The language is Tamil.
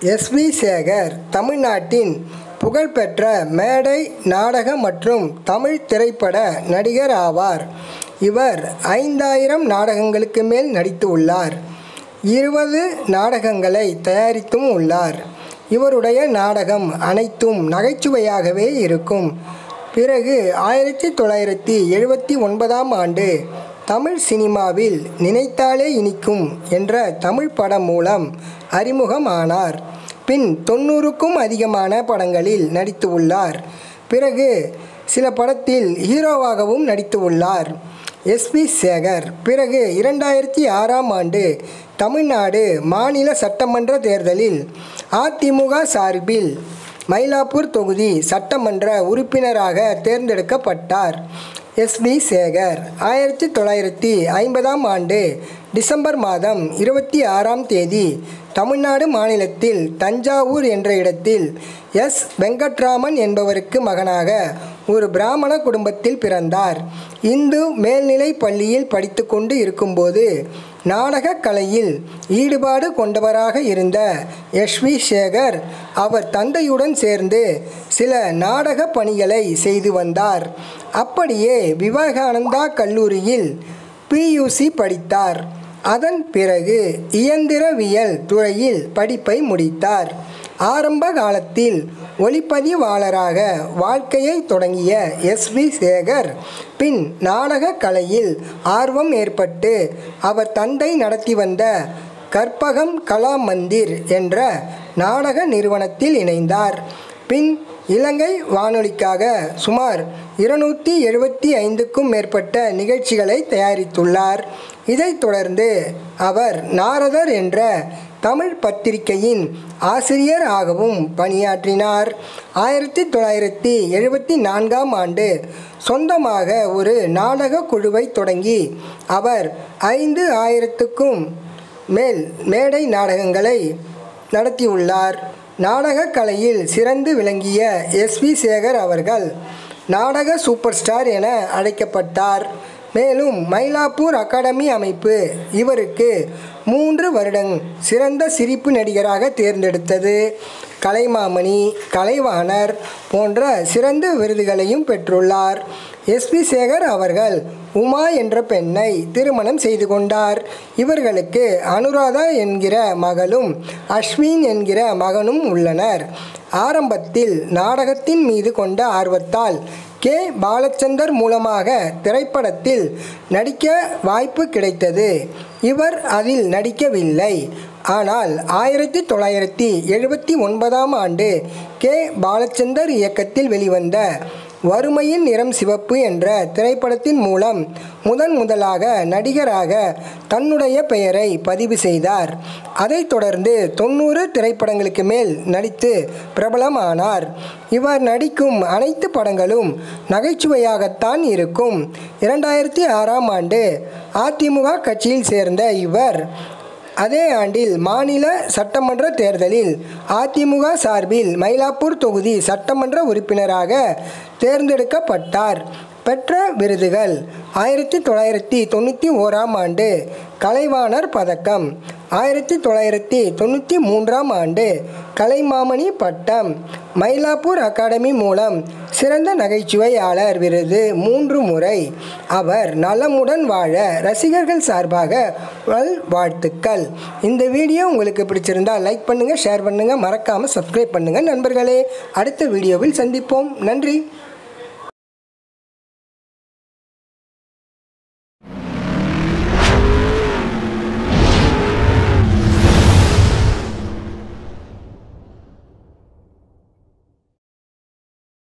எஸ் வி சேகர் தமிழ்நாட்டின் புகழ்பெற்ற மேடை நாடக மற்றும் தமிழ் திரைப்பட நடிகர் ஆவார் இவர் ஐந்தாயிரம் நாடகங்களுக்கு மேல் நடித்து உள்ளார் இருபது நாடகங்களை தயாரித்தும் உள்ளார் இவருடைய நாடகம் அனைத்தும் நகைச்சுவையாகவே இருக்கும் பிறகு ஆயிரத்தி தொள்ளாயிரத்தி எழுபத்தி ஒன்பதாம் ஆண்டு தமிழ் சினிமாவில் நினைத்தாலே இனிக்கும் என்ற தமிழ் படம் மூலம் அறிமுகமானார் பின் தொண்ணூறுக்கும் அதிகமான படங்களில் நடித்து உள்ளார் பிறகு சில படத்தில் ஹீரோவாகவும் நடித்து உள்ளார் எஸ்பி சேகர் பிறகு இரண்டாயிரத்தி ஆறாம் ஆண்டு தமிழ்நாடு மாநில சட்டமன்ற தேர்தலில் அதிமுக சார்பில் மயிலாப்பூர் தொகுதி சட்டமன்ற உறுப்பினராக தேர்ந்தெடுக்கப்பட்டார் எஸ்பி சேகர் ஆயிரத்தி தொள்ளாயிரத்தி ஐம்பதாம் ஆண்டு டிசம்பர் மாதம் இருபத்தி ஆறாம் தேதி தமிழ்நாடு மாநிலத்தில் தஞ்சாவூர் என்ற இடத்தில் எஸ் வெங்கட்ராமன் என்பவருக்கு மகனாக ஒரு பிராமண குடும்பத்தில் பிறந்தார் இந்து மேல்நிலை பள்ளியில் படித்து கொண்டு இருக்கும்போது நாடகக் கலையில் ஈடுபாடு கொண்டவராக இருந்த எஸ்வி சேகர் அவர் தந்தையுடன் சேர்ந்து சில நாடக பணிகளை செய்து வந்தார் அப்படியே விவேகானந்தா கல்லூரியில் பியூசி படித்தார் அதன் பிறகு இயந்திரவியல் துறையில் படிப்பை முடித்தார் ஆரம்ப காலத்தில் ஒளிப்பதிவாளராக வாழ்க்கையை தொடங்கிய எஸ் வி சேகர் பின் நாடக கலையில் ஆர்வம் ஏற்பட்டு அவர் தந்தை நடத்தி வந்த கற்பகம் கலா மந்திர் என்ற நாடக நிறுவனத்தில் இணைந்தார் பின் இலங்கை வானொலிக்காக சுமார் இருநூற்றி எழுபத்தி ஐந்துக்கும் மேற்பட்ட நிகழ்ச்சிகளை தயாரித்துள்ளார் இதைத் தொடர்ந்து அவர் நாரதர் என்ற தமிழ் பத்திரிகையின் ஆசிரியர் ஆகவும் பணியாற்றினார் ஆயிரத்தி தொள்ளாயிரத்தி எழுபத்தி நான்காம் ஆண்டு சொந்தமாக ஒரு நாடக குழுவை தொடங்கி அவர் ஐந்து ஆயிரத்துக்கும் மேல் மேடை நாடகங்களை நடத்தியுள்ளார் நாடகக் கலையில் சிறந்து விளங்கிய எஸ் வி சேகர் அவர்கள் நாடக சூப்பர் ஸ்டார் என அழைக்கப்பட்டார் மேலும் மயிலாப்பூர் அகாடமி அமைப்பு இவருக்கு மூன்று வருடம் சிறந்த சிரிப்பு நடிகராக தேர்ந்தெடுத்தது கலைமாமணி கலைவாணர் போன்ற சிறந்த விருதுகளையும் பெற்றுள்ளார் எஸ்பி சேகர் அவர்கள் உமா என்ற பெண்ணை திருமணம் செய்து கொண்டார் இவர்களுக்கு அனுராதா என்கிற மகளும் அஸ்வின் என்கிற மகனும் உள்ளனர் ஆரம்பத்தில் நாடகத்தின் மீது கொண்ட ஆர்வத்தால் கே பாலச்சந்தர் மூலமாக திரைப்படத்தில் நடிக்க வாய்ப்பு கிடைத்தது இவர் அதில் நடிக்கவில்லை ஆனால் ஆயிரத்தி தொள்ளாயிரத்தி எழுபத்தி ஒன்பதாம் ஆண்டு கே பாலச்சந்தர் இயக்கத்தில் வெளிவந்த வறுமையின் நிறம் சிவப்பு என்ற திரைப்படத்தின் மூலம் முதன் முதலாக நடிகராக தன்னுடைய பெயரை பதிவு செய்தார் அதைத் தொடர்ந்து தொண்ணூறு திரைப்படங்களுக்கு மேல் நடித்து பிரபலமானார் இவர் நடிக்கும் அனைத்து படங்களும் நகைச்சுவையாகத்தான் இருக்கும் இரண்டாயிரத்தி ஆறாம் ஆண்டு அதிமுக கட்சியில் சேர்ந்த இவர் அதே ஆண்டில் மாநில சட்டமன்ற தேர்தலில் அதிமுக சார்பில் மயிலாப்பூர் தொகுதி சட்டமன்ற உறுப்பினராக தேர்ந்தெடுக்கப்பட்டார் பெற்ற விருதுகள் ஆயிரத்தி தொள்ளாயிரத்தி தொண்ணூற்றி ஓராம் ஆண்டு கலைவாணர் பதக்கம் ஆயிரத்தி தொள்ளாயிரத்தி தொண்ணூற்றி மூன்றாம் ஆண்டு கலைமாமணி பட்டம் மயிலாப்பூர் அகாடமி மூலம் சிறந்த நகைச்சுவையாளர் விருது மூன்று முறை அவர் நலமுடன் வாழ ரசிகர்கள் சார்பாக வல் வாழ்த்துக்கள் இந்த வீடியோ உங்களுக்கு பிடிச்சிருந்தால் லைக் பண்ணுங்கள் ஷேர் பண்ணுங்கள் மறக்காமல் சப்ஸ்கிரைப் பண்ணுங்கள் நண்பர்களே அடுத்த வீடியோவில் சந்திப்போம் நன்றி